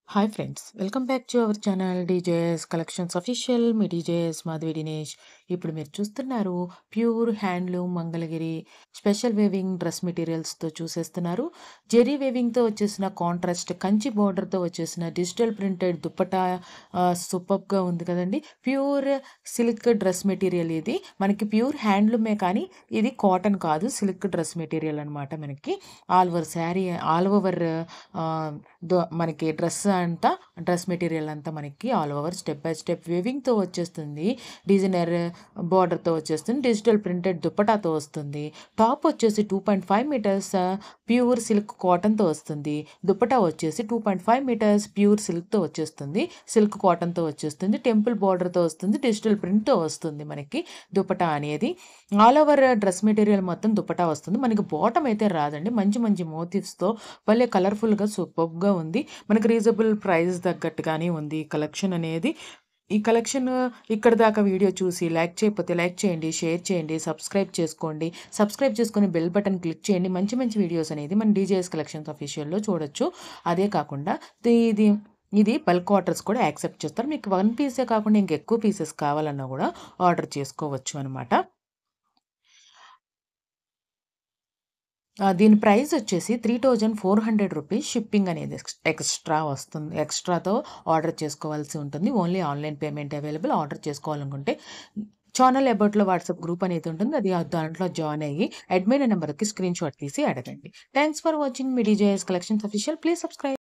hi friends welcome back to our channel DJS collections official మీ DJS Madhavi Dinesh ఇప్పుడు మీరు చూస్తున్నారు pure handloom Mangalagiri special weaving dress మెటీరియల్స్తో చూసేస్తున్నారు జెరీ వేవింగ్తో వచ్చేసిన కాంట్రాస్ట్ కంచి బార్డర్తో వచ్చేసిన డిజిటల్ ప్రింటెడ్ దుప్పటా సూపర్గా ఉంది కదండి ప్యూర్ సిల్క్ డ్రెస్ మెటీరియల్ ఇది మనకి ప్యూర్ హ్యాండ్లూమే కానీ ఇది కాటన్ కాదు సిల్క్ డ్రెస్ మెటీరియల్ అనమాట మనకి all over sari all over మనకి డ్రెస్ అంతా డ్రెస్ మెటీరియల్ అంతా మనకి all over step by step వేవింగ్తో వచ్చేస్తుంది డిజైనర్ బార్డర్తో వచ్చేస్తుంది డిజిటల్ ప్రింటెడ్ దుప్పటాతో వస్తుంది టాప్ వచ్చేసి two point five metres pure silk కాటన్తో వస్తుంది దుప్పటా వచ్చేసి two point five metres pure సిల్క్తో వచ్చేస్తుంది సిల్క్ కాటన్తో వచ్చేస్తుంది టెంపుల్ బార్డర్తో వస్తుంది డిజిటల్ ప్రింట్తో వస్తుంది మనకి దుప్పటా అనేది ఆల్ ఓవర్ డ్రెస్ మెటీరియల్ మొత్తం దుప్పటా వస్తుంది మనకి బాటమ్ అయితే రాదండి మంచి మంచి మోటివ్స్తో భలే కలర్ఫుల్గా సూపర్గా ఉంది మనకి రీజనబుల్ ప్రైస్ తగ్గట్టుగానే ఉంది ఈ కలెక్షన్ అనేది ఈ కలెక్షన్ ఇక్కడ దాకా వీడియో చూసి లైక్ చేయకపోతే లైక్ చేయండి షేర్ చేయండి సబ్స్క్రైబ్ చేసుకోండి సబ్స్క్రైబ్ చేసుకొని బెల్ బటన్ క్లిక్ చేయండి మంచి మంచి వీడియోస్ అనేది మన డీజేఎస్ కలెక్షన్స్ అఫీషియల్లో చూడొచ్చు అదే కాకుండా ఇది ఇది బల్క్ ఆర్డర్స్ కూడా యాక్సెప్ట్ చేస్తారు మీకు వన్ పీసే కాకుండా ఇంకెక్కువ పీసెస్ కావాలన్నా కూడా ఆర్డర్ చేసుకోవచ్చు అనమాట దీని ప్రైస్ వచ్చేసి three thousand four hundred rupees shipping అనేది ఎక్స్ట్రా వస్తుంది ఎక్స్ట్రాతో ఆర్డర్ చేసుకోవాల్సి ఉంటుంది only online payment available order చేసుకోవాలనుకుంటే ఛానల్ అబౌట్లో వాట్సాప్ గ్రూప్ అనేది ఉంటుంది అది దాంట్లో జాయిన్ అయ్యి అడ్మిన్ నెంబర్కి స్క్రీన్ షాట్ తీసి అడగండి థ్యాంక్స్ ఫర్ వాచింగ్ మీ DJS collections official please subscribe